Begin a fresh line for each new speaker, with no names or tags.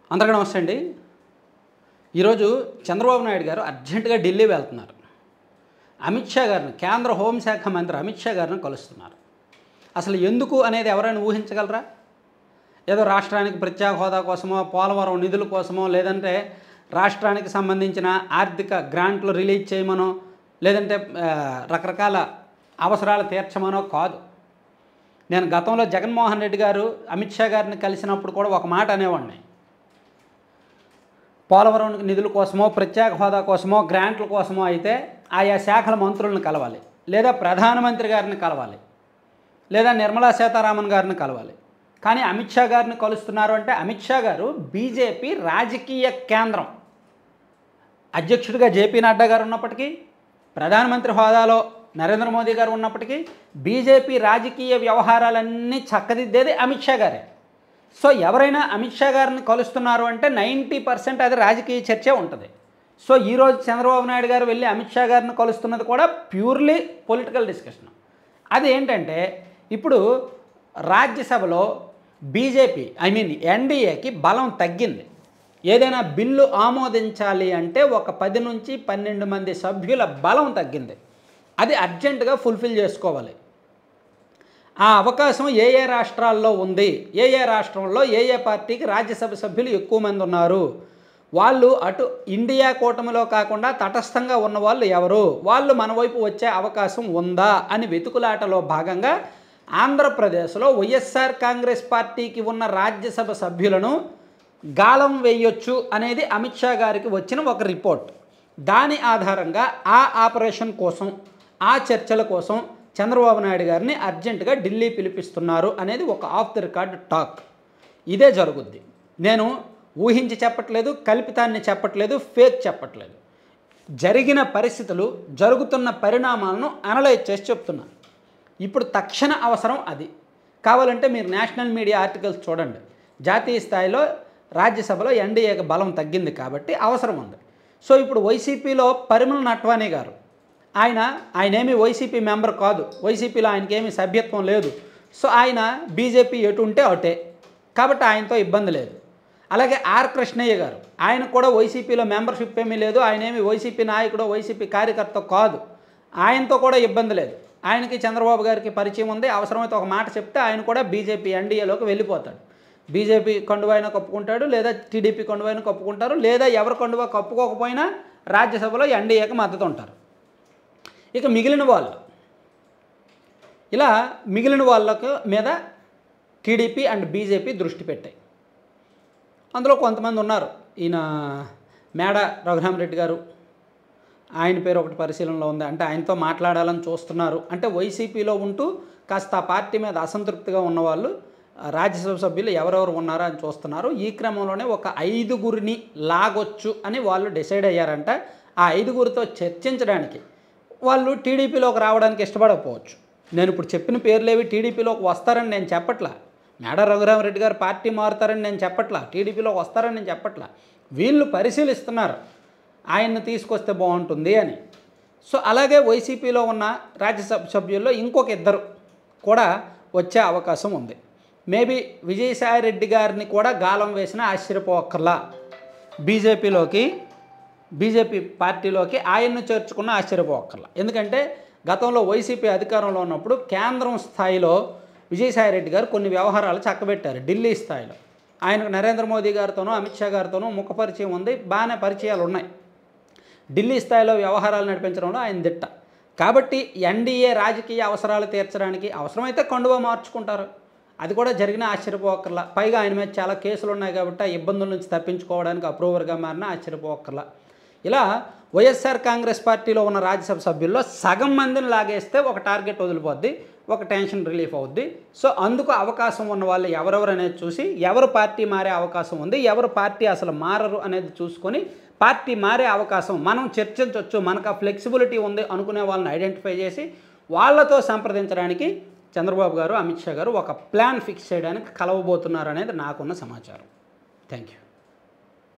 అందరికీ నమస్తే అండి ఈరోజు చంద్రబాబు నాయుడు గారు అర్జెంటుగా ఢిల్లీ వెళ్తున్నారు అమిత్ షా గారిని కేంద్ర హోంశాఖ మంత్రి అమిత్ షా గారిని కలుస్తున్నారు అసలు ఎందుకు అనేది ఎవరైనా ఊహించగలరా ఏదో రాష్ట్రానికి ప్రత్యేక హోదా కోసమో పోలవరం నిధుల కోసమో లేదంటే రాష్ట్రానికి సంబంధించిన ఆర్థిక గ్రాంట్లు రిలీజ్ చేయమనో లేదంటే ఆ, రకరకాల అవసరాలు తీర్చమనో కాదు నేను గతంలో జగన్మోహన్ రెడ్డి గారు అమిత్ షా గారిని కలిసినప్పుడు కూడా ఒక మాట అనేవాడిని పోలవరం నిధుల కోసమో ప్రత్యేక హోదా కోసమో గ్రాంట్ల కోసమో అయితే ఆయా శాఖల మంత్రులను కలవాలి లేదా ప్రధానమంత్రి గారిని కలవాలి లేదా నిర్మలా సీతారామన్ గారిని కలవాలి కానీ అమిత్ షా గారిని కలుస్తున్నారు అంటే అమిత్ షా గారు బీజేపీ రాజకీయ కేంద్రం అధ్యక్షుడిగా జేపీ నడ్డా గారు ఉన్నప్పటికీ ప్రధానమంత్రి హోదాలో నరేంద్ర మోదీ గారు ఉన్నప్పటికీ బీజేపీ రాజకీయ వ్యవహారాలన్నీ చక్కదిద్దేది అమిత్ షా గారే సో ఎవరైనా అమిత్ షా గారిని కలుస్తున్నారు అంటే నైంటీ పర్సెంట్ అది రాజకీయ చర్చే ఉంటుంది సో ఈరోజు చంద్రబాబు నాయుడు గారు వెళ్ళి అమిత్ షా గారిని కలుస్తున్నది కూడా ప్యూర్లీ పొలిటికల్ డిస్కషన్ అది ఏంటంటే ఇప్పుడు రాజ్యసభలో బీజేపీ ఐ మీన్ ఎన్డీఏకి బలం తగ్గింది ఏదైనా బిల్లు ఆమోదించాలి అంటే ఒక పది నుంచి పన్నెండు మంది సభ్యుల బలం తగ్గింది అది అర్జెంటుగా ఫుల్ఫిల్ చేసుకోవాలి ఆ అవకాశం ఏ ఏ రాష్ట్రాల్లో ఉంది ఏ ఏ రాష్ట్రంలో ఏ ఏ పార్టీకి రాజ్యసభ సభ్యులు ఎక్కువ మంది ఉన్నారు వాళ్ళు అటు ఇండియా కూటమిలో కాకుండా తటస్థంగా ఉన్న వాళ్ళు ఎవరు వాళ్ళు మన వైపు వచ్చే అవకాశం ఉందా అని వెతుకులాటలో భాగంగా ఆంధ్రప్రదేశ్లో వైఎస్ఆర్ కాంగ్రెస్ పార్టీకి ఉన్న రాజ్యసభ సభ్యులను గాలం వేయొచ్చు అనేది అమిత్ షా గారికి వచ్చిన ఒక రిపోర్ట్ దాని ఆధారంగా ఆ ఆపరేషన్ కోసం ఆ చర్చల కోసం చంద్రబాబు నాయుడు గారిని అర్జెంటుగా ఢిల్లీ పిలిపిస్తున్నారు అనేది ఒక ఆఫ్ ది రికార్డ్ టాక్ ఇదే జరుగుద్ది నేను ఊహించి చెప్పట్లేదు కల్పితాన్ని చెప్పట్లేదు ఫేక్ చెప్పట్లేదు జరిగిన పరిస్థితులు జరుగుతున్న పరిణామాలను అనలైజ్ చేసి చెప్తున్నాను ఇప్పుడు తక్షణ అవసరం అది కావాలంటే మీరు నేషనల్ మీడియా ఆర్టికల్స్ చూడండి జాతీయ స్థాయిలో రాజ్యసభలో ఎన్డీఏకి బలం తగ్గింది కాబట్టి అవసరం ఉంది సో ఇప్పుడు వైసీపీలో పరిమళ నట్వానీ గారు ఆయన ఆయనేమి వైసీపీ మెంబర్ కాదు వైసీపీలో ఆయనకేమీ సభ్యత్వం లేదు సో ఆయన బీజేపీ ఎటు ఉంటే అటే కాబట్టి ఆయనతో ఇబ్బంది లేదు అలాగే ఆర్ కృష్ణయ్య గారు ఆయన కూడా వైసీపీలో మెంబర్షిప్ ఏమీ లేదు ఆయన ఏమి వైసీపీ నాయకుడు వైసీపీ కార్యకర్త కాదు ఆయనతో కూడా ఇబ్బంది లేదు ఆయనకి చంద్రబాబు గారికి పరిచయం ఉంది అవసరమైతే ఒక మాట చెప్తే ఆయన కూడా బీజేపీ ఎన్డీఏలోకి వెళ్ళిపోతాడు బీజేపీ కండువైనా కప్పుకుంటాడు లేదా టీడీపీ కండువైనా కప్పుకుంటారు లేదా ఎవరు కండువా కప్పుకోకపోయినా రాజ్యసభలో ఎన్డీఏకి మద్దతు ఉంటారు ఇక మిగిలిన వాళ్ళు ఇలా మిగిలిన వాళ్ళకు మీద టీడీపీ అండ్ బీజేపీ దృష్టి పెట్టాయి అందులో కొంతమంది ఉన్నారు ఈయన మేడ రఘురామరెడ్డి గారు ఆయన పేరు ఒకటి పరిశీలనలో ఉంది అంటే ఆయనతో మాట్లాడాలని చూస్తున్నారు అంటే వైసీపీలో ఉంటూ కాస్త ఆ పార్టీ మీద అసంతృప్తిగా ఉన్నవాళ్ళు ఆ రాజ్యసభ సభ్యులు ఎవరెవరు ఉన్నారో అని చూస్తున్నారు ఈ క్రమంలోనే ఒక ఐదుగురిని లాగొచ్చు అని వాళ్ళు డిసైడ్ అయ్యారంట ఆ ఐదుగురితో చర్చించడానికి వాళ్ళు టీడీపీలోకి రావడానికి ఇష్టపడకపోవచ్చు నేను ఇప్పుడు చెప్పిన పేర్లేవి టీడీపీలోకి వస్తారని నేను చెప్పట్లా మేడ రఘురామరెడ్డి గారు పార్టీ మారుతారని నేను చెప్పట్లా టీడీపీలోకి వస్తారని నేను చెప్పట్లా వీళ్ళు పరిశీలిస్తున్నారు ఆయన్ని తీసుకొస్తే బాగుంటుంది అని సో అలాగే వైసీపీలో ఉన్న రాజ్యసభ సభ్యుల్లో ఇంకొక ఇద్దరు కూడా వచ్చే అవకాశం ఉంది మేబీ విజయసాయి రెడ్డి గారిని కూడా గాలం వేసిన ఆశ్చర్యపోక్కర్లా బీజేపీలోకి బీజేపీ పార్టీలోకి ఆయన్ను చేర్చుకున్న ఆశ్చర్యపోక్కర్లా ఎందుకంటే గతంలో వైసీపీ అధికారంలో ఉన్నప్పుడు కేంద్రం స్థాయిలో విజయసాయి రెడ్డి గారు కొన్ని వ్యవహారాలు చక్కబెట్టారు ఢిల్లీ స్థాయిలో ఆయనకు నరేంద్ర మోదీ గారితోనూ అమిత్ షా గారితోనూ ముఖ పరిచయం ఉంది బాగానే పరిచయాలు ఉన్నాయి ఢిల్లీ స్థాయిలో వ్యవహారాలు నడిపించడంలో ఆయన దిట్ట కాబట్టి ఎన్డీఏ రాజకీయ అవసరాలు తీర్చడానికి అవసరమైతే కండువా మార్చుకుంటారు అది కూడా జరిగిన ఆశ్చర్యపోకర్లా పైగా ఆయన మీద చాలా కేసులు ఉన్నాయి కాబట్టి ఆ ఇబ్బందుల నుంచి తప్పించుకోవడానికి అప్రూవర్గా మారిన ఆశ్చర్యపోకర్లా ఇలా వైఎస్ఆర్ కాంగ్రెస్ పార్టీలో ఉన్న రాజ్యసభ సభ్యుల్లో సగం మందిని లాగేస్తే ఒక టార్గెట్ వదిలిపోద్ది ఒక టెన్షన్ రిలీఫ్ అవుద్ది సో అందుకు అవకాశం ఉన్న వాళ్ళు ఎవరెవరు అనేది చూసి ఎవరు పార్టీ మారే అవకాశం ఉంది ఎవరు పార్టీ అసలు మారరు అనేది చూసుకొని పార్టీ మారే అవకాశం మనం చర్చించవచ్చు మనకు ఆ ఫ్లెక్సిబిలిటీ ఉంది అనుకునే వాళ్ళని ఐడెంటిఫై చేసి వాళ్ళతో సంప్రదించడానికి చంద్రబాబు గారు అమిత్ షా గారు ఒక ప్లాన్ ఫిక్స్ చేయడానికి కలవబోతున్నారు అనేది నాకున్న సమాచారం థ్యాంక్ యూ